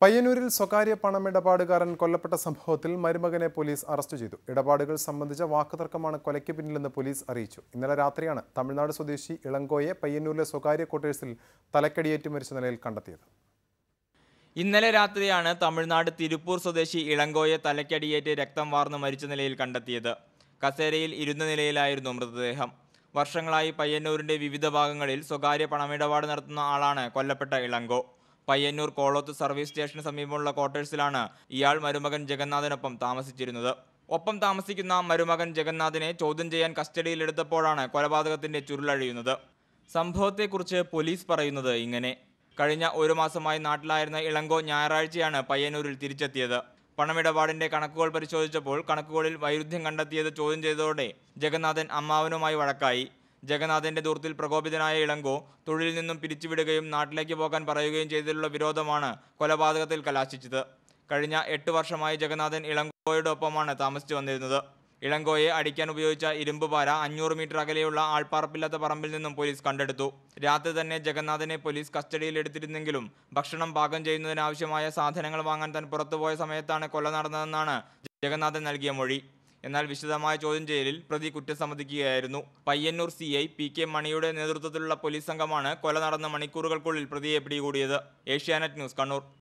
പയ്യന്നൂരിൽ സ്വകാര്യ പണമിടപാടുകാരൻ കൊല്ലപ്പെട്ട സംഭവത്തിൽ മരുമകനെ പോലീസ് അറസ്റ്റ് ചെയ്തു ഇടപാടുകൾ സംബന്ധിച്ച വാക്കുതർക്കമാണ് കൊലയ്ക്ക് പിന്നിലെന്ന് പോലീസ് അറിയിച്ചു ഇന്നലെ രാത്രിയാണ് തമിഴ്നാട് സ്വദേശി ഇളങ്കോയെ പയ്യന്നൂരിലെ സ്വകാര്യ ക്വാർട്ടേഴ്സിൽ തലക്കടിയേറ്റ് മരിച്ച നിലയിൽ കണ്ടെത്തിയത് ഇന്നലെ രാത്രിയാണ് തമിഴ്നാട് തിരുപ്പൂർ സ്വദേശി ഇളങ്കോയെ തലക്കടിയേറ്റ് രക്തം വാർന്ന് മരിച്ച നിലയിൽ കണ്ടെത്തിയത് കസേരയിൽ ഇരുന്ന നിലയിലായിരുന്നു മൃതദേഹം വർഷങ്ങളായി പയ്യന്നൂരിന്റെ വിവിധ ഭാഗങ്ങളിൽ സ്വകാര്യ പണമിടപാട് നടത്തുന്ന ആളാണ് കൊല്ലപ്പെട്ട ഇളങ്കോ പയ്യന്നൂർ കോളോത്ത് സർവീസ് സ്റ്റേഷന് സമീപമുള്ള ക്വാർട്ടേഴ്സിലാണ് ഇയാൾ മരുമകൻ ജഗന്നാഥനൊപ്പം താമസിച്ചിരുന്നത് ഒപ്പം താമസിക്കുന്ന മരുമകൻ ജഗന്നാഥിനെ ചോദ്യം ചെയ്യാൻ കസ്റ്റഡിയിലെടുത്തപ്പോഴാണ് കൊലപാതകത്തിന്റെ ചുരുളഴിയുന്നത് സംഭവത്തെക്കുറിച്ച് പോലീസ് പറയുന്നത് ഇങ്ങനെ കഴിഞ്ഞ ഒരു മാസമായി നാട്ടിലായിരുന്ന ഇളങ്കോ ഞായറാഴ്ചയാണ് പയ്യന്നൂരിൽ തിരിച്ചെത്തിയത് പണമിടപാടിന്റെ കണക്കുകൾ പരിശോധിച്ചപ്പോൾ കണക്കുകളിൽ വൈരുദ്ധ്യം കണ്ടെത്തിയത് ചോദ്യം ചെയ്തതോടെ ജഗന്നാഥൻ അമ്മാവനുമായി വഴക്കായി ജഗന്നാഥന്റെ ദൂരത്തിൽ പ്രകോപിതനായ ഇളങ്കോ തൊഴിലിൽ നിന്നും പിരിച്ചുവിടുകയും നാട്ടിലേക്ക് പോകാൻ പറയുകയും ചെയ്തതിലുള്ള വിരോധമാണ് കൊലപാതകത്തിൽ കലാശിച്ചത് കഴിഞ്ഞ എട്ട് വർഷമായി ജഗന്നാഥൻ ഇളങ്കോയുടെ ഒപ്പമാണ് താമസിച്ചു വന്നിരുന്നത് ഇളങ്കോയെ അടിക്കാൻ ഉപയോഗിച്ച ഇരുമ്പ് പാര അഞ്ഞൂറ് മീറ്റർ അകലെയുള്ള ആൾപ്പാർപ്പില്ലാത്ത പറമ്പിൽ നിന്നും പോലീസ് കണ്ടെടുത്തു രാത്രി തന്നെ ജഗന്നാഥനെ പോലീസ് കസ്റ്റഡിയിൽ എടുത്തിരുന്നെങ്കിലും ഭക്ഷണം പാകം ചെയ്യുന്നതിനാവശ്യമായ സാധനങ്ങൾ വാങ്ങാൻ താൻ പുറത്തുപോയ സമയത്താണ് കൊല നടന്നതെന്നാണ് ജഗന്നാഥൻ നൽകിയ മൊഴി എന്നാൽ വിശദമായ ചോദ്യം ചെയ്യലിൽ പ്രതി കുറ്റസമ്മതിക്കുകയായിരുന്നു Payyanur C I P K മണിയുടെ നേതൃത്വത്തിലുള്ള പോലീസ് സംഘമാണ് കൊല നടന്ന മണിക്കൂറുകൾക്കുള്ളിൽ പ്രതിയെ പിടികൂടിയത് ഏഷ്യാനെറ്റ് ന്യൂസ് കണ്ണൂർ